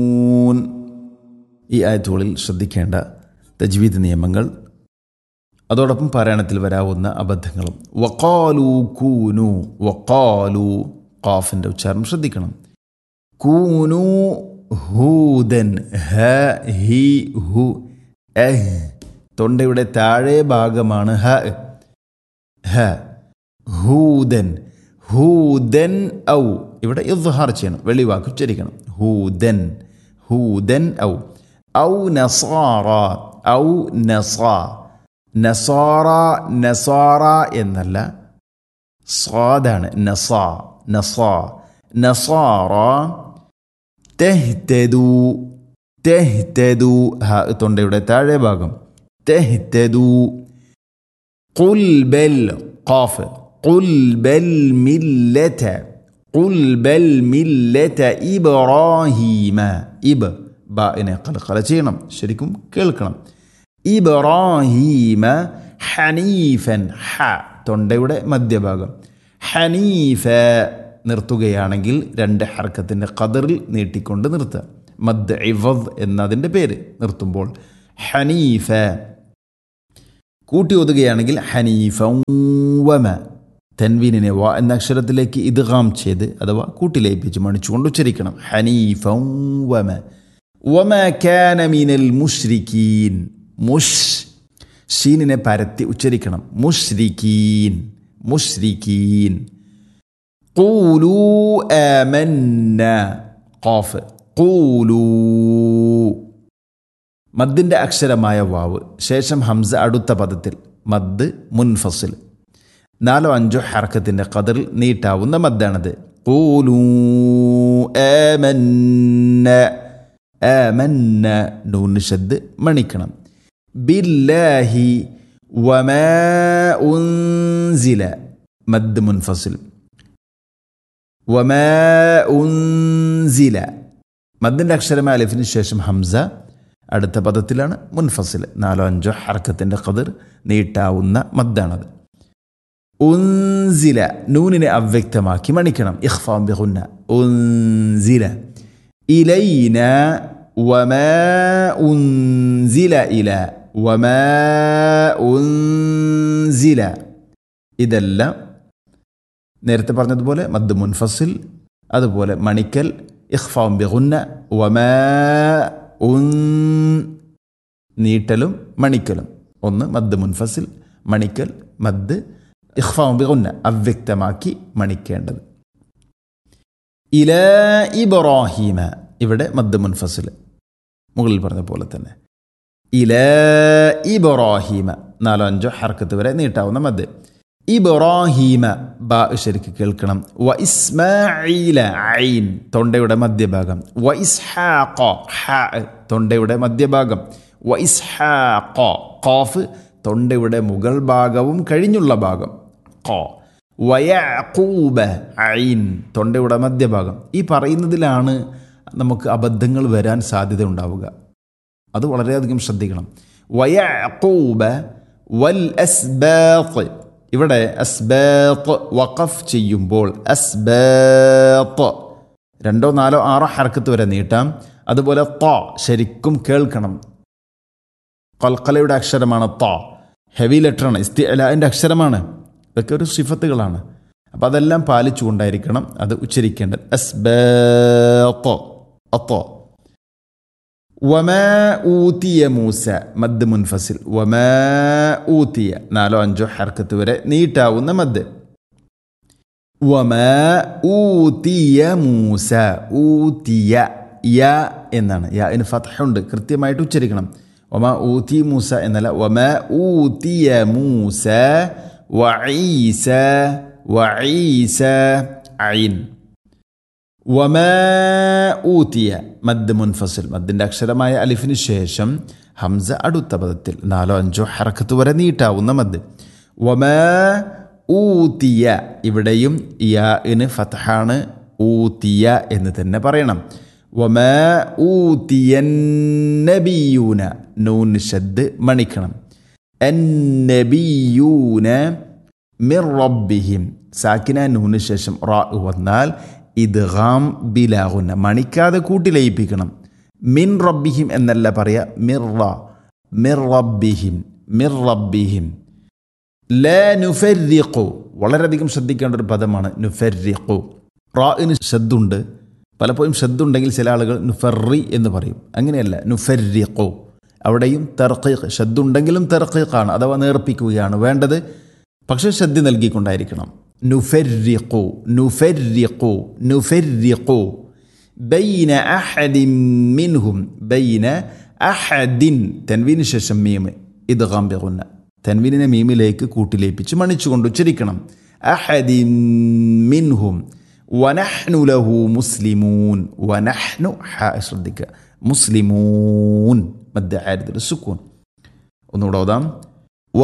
ഈ ആയത്തുകളിൽ ശ്രദ്ധിക്കേണ്ട തജ്വീദ് നിയമങ്ങൾ അതോടൊപ്പം പാരായണത്തിൽ വരാവുന്ന അബദ്ധങ്ങളും വക്കാലു കൂനു വക്കാലു ഖാഫിൻ്റെ ഉച്ചാരണം ശ്രദ്ധിക്കണം കൂനു ഹൂദൻ ഹ ഹി ഹു എഹ് തൊണ്ടയുടെ താഴെ ഭാഗമാണ് ഹ ഹ ഹൂദൻ ഹൂദൻ ഔ ഇവിടെ ഇദ്ഹാർ ചെയ്യണം വെളിവാക്ക് ഉച്ചരിക്കണം ഹൂദൻ ഹൂദൻ ഔ ഔ നസാറ ഔ നസാ നസാറ നസാറ എന്നല്ല സ്വാദാണ് നസാ നസാ നസാറ തെഹ്തെദു തെഹ്തെദു ഹ തൊണ്ടയുടെ താഴെ ഭാഗം തെഹ്തെദു قل بل قاف قل بل ملة قل بل ملة إبراهيم إب ബാഇനെ കലക്കല ചെയ്യണം ശരിക്കും കേൾക്കണം ഇബ്രാഹീമ ഹനീഫൻ ഹ തൊണ്ടയുടെ മധ്യഭാഗം ഹനീഫ നിർത്തുകയാണെങ്കിൽ രണ്ട് ഹർക്കത്തിൻ്റെ കതറിൽ നീട്ടിക്കൊണ്ട് നിർത്തുക മദ് ഇവദ് എന്നതിൻ്റെ പേര് നിർത്തുമ്പോൾ ഹനീഫ കൂട്ടി ഒതുകയാണെങ്കിൽ ഹനീഫ വമ തൻവീനിനെ വ എന്ന അക്ഷരത്തിലേക്ക് ഇദ്ഗാം ചെയ്ത് അഥവാ കൂട്ടിലയിപ്പിച്ച് മണിച്ചുകൊണ്ട് ഉച്ചരിക്കണം ഹനീഫ വമ വമ കാന മിനൽ മുഷ്രിക്കീൻ മുഷ് ഷീനിനെ പരത്തി ഉച്ചരിക്കണം മുഷ്രിക്കീൻ മുഷ്രിക്കീൻ കൂലൂ ആമന്ന ഖാഫ് കൂലൂ മദ്ദിൻ്റെ അക്ഷരമായ വാവ് ശേഷം ഹംസ അടുത്ത പദത്തിൽ മദ് മുൻഫസിൽ നാലോ അഞ്ചോ ഹർക്കത്തിൻ്റെ കതിറിൽ നീട്ടാവുന്ന മദ്ദാണത് കൂലൂ ആമന്ന ആമന്ന നൂന് ഷദ് മണിക്കണം ബില്ലാഹി വമാ ഉൻസില മദ് മുൻഫസിൽ വമാ ഉൻസില മദ്ദിൻ്റെ അക്ഷരമായ അലിഫിന് ശേഷം ഹംസ അടുത്ത പദത്തിലാണ് മുൻഫസിൽ നാലോ അഞ്ചോ ഹർക്കത്തിൻ്റെ കതിർ നീട്ടാവുന്ന മദ്ദാണത് ഉൻസില നൂനിനെ അവ്യക്തമാക്കി മണിക്കണം ഇഖ്ഫാം ബിഹുന്ന ഉൻസില ഇലൈന വമാ ഉൻസില ഇല വമാ ഉൻസില ഇതെല്ലാം നേരത്തെ പറഞ്ഞതുപോലെ മദ് മുൻഫസിൽ അതുപോലെ മണിക്കൽ ഇഖ്ഫാം ബിഹുന്ന വമാ ഉൻ നീട്ടലും മണിക്കലും ഒന്ന് മദ് മുൻഫസിൽ മണിക്കൽ മദ് ഇഖ്ഫാം ബിഗുന്ന അവ്യക്തമാക്കി മണിക്കേണ്ടത് ഇല ഇബ്രാഹീമ ഇവിടെ മദ് മുൻഫസിൽ മുകളിൽ പറഞ്ഞ പോലെ തന്നെ ഇല ഇബ്രാഹീമ നാലോ അഞ്ചോ ഹർക്കത്ത് വരെ നീട്ടാവുന്ന മദ് ഇബ്രാഹീമ ബാ ശരിക്ക് കേൾക്കണം വ ഇസ്മായില ഐൻ തൊണ്ടയുടെ മധ്യഭാഗം വ ഇസ്ഹാഖ ഹ തൊണ്ടയുടെ മധ്യഭാഗം വ ഇസ്ഹാഖ ഖാഫ് തൊണ്ടയുടെ മുകൾ ഭാഗവും കഴിഞ്ഞുള്ള ഭാഗം ഖ വയഖൂബ ഐൻ തൊണ്ടയുടെ മധ്യഭാഗം ഈ പറയുന്നതിലാണ് നമുക്ക് അബദ്ധങ്ങൾ വരാൻ സാധ്യത ഉണ്ടാവുക അത് വളരെയധികം ശ്രദ്ധിക്കണം വയഖൂബ വൽ അസ്ബാത്ത് ഇവിടെ അസ്ബാത്ത് വഖഫ് ചെയ്യുമ്പോൾ അസ്ബാത്ത് രണ്ടോ നാലോ ആറോ ഹർക്കത്ത് വരെ നീട്ടാം അതുപോലെ ത ശരിക്കും കേൾക്കണം കൽക്കലയുടെ അക്ഷരമാണ് ത ഹെവി ലെറ്ററാണ് ഇസ്തിഅലാൻ്റെ അക്ഷരമാണ് ഇതൊക്കെ ഒരു സിഫത്തുകളാണ് അപ്പം അതെല്ലാം പാലിച്ചുകൊണ്ടായിരിക്കണം അത് ഉച്ചരിക്കേണ്ടത് അസ്ബാത്ത് അത്തോ വമാ ഊത്തിയ മൂസ മദ് മുൻഫസിൽ വമാ ഊത്തിയ നാലോ അഞ്ചോ ഹർക്കത്ത് വരെ നീട്ടാവുന്ന മദ് വമാ ഊത്തിയ മൂസ ഊത്തിയ യ എന്നാണ് യ ഇന് ഫതഹുണ്ട് കൃത്യമായിട്ട് ഉച്ചരിക്കണം വമാ ഊത്തി മൂസ എന്നല്ല വമാ ഊത്തിയ മൂസ വഈസ വഈസ ഐൻ വമാ ഊത്തിയ മദ് മുൻഫസിൽ മദ്ദിൻ്റെ അക്ഷരമായ അലിഫിന് ശേഷം ഹംസ അടുത്ത പദത്തിൽ നാലോ അഞ്ചോ ഹറക്കത്ത് വരെ നീട്ടാവുന്ന മദ് വമാ ഊത്തിയ ഇവിടെയും യാന് ഫതഹാണ് ഊത്തിയ എന്ന് തന്നെ പറയണം വമാ ഊത്തിയന്നബിയൂന നൂൻ ഷദ് മണിക്കണം അന്നബിയൂന മിർ റബ്ബിഹിം സാക്കിന നൂന് ശേഷം റാ വന്നാൽ ഇദ്ഗാം ബിലാഹുന്ന മണിക്കാതെ കൂട്ടി ലയിപ്പിക്കണം മിൻ റബ്ബിഹിം എന്നല്ല പറയുക മിറ മിർ റബ്ബിഹിം മിർ റബ്ബിഹിം ല നുഫരിഖു വളരെയധികം ശ്രദ്ധിക്കേണ്ട ഒരു പദമാണ് നുഫരിഖു റാഇന് ശബ്ദുണ്ട് പലപ്പോഴും ശബ്ദുണ്ടെങ്കിൽ ചില ആളുകൾ നുഫറി എന്ന് പറയും അങ്ങനെയല്ല നുഫരിഖു അവിടെയും തെർക്കീഖ് ശബ്ദുണ്ടെങ്കിലും തെർക്കീഖാണ് അഥവാ നേർപ്പിക്കുകയാണ് വേണ്ടത് പക്ഷേ ശ്രദ്ധ നൽകിക്കൊണ്ടായിരിക്കണം നുഫരിഖു നുഫരിഖു നുഫരിഖു ബൈന അഹദിൻ മിൻഹും ബൈന അഹദിൻ തൻവീന് ശേഷം മീമ് ഇത് ഗാംബിറുന്ന തൻവീനിനെ മീമിലേക്ക് കൂട്ടിലേപ്പിച്ച് മണിച്ചുകൊണ്ട് ഉച്ചരിക്കണം അഹദിൻ മിൻഹും വനഹ്നു ലഹു മുസ്ലിമൂൻ വനഹ്നു ഹ ശ്രദ്ധിക്കുക മുസ്ലിമൂൻ മധ്യ ആരത്തിൽ സുക്കൂൻ ഒന്നുകൂടെ ഓതാം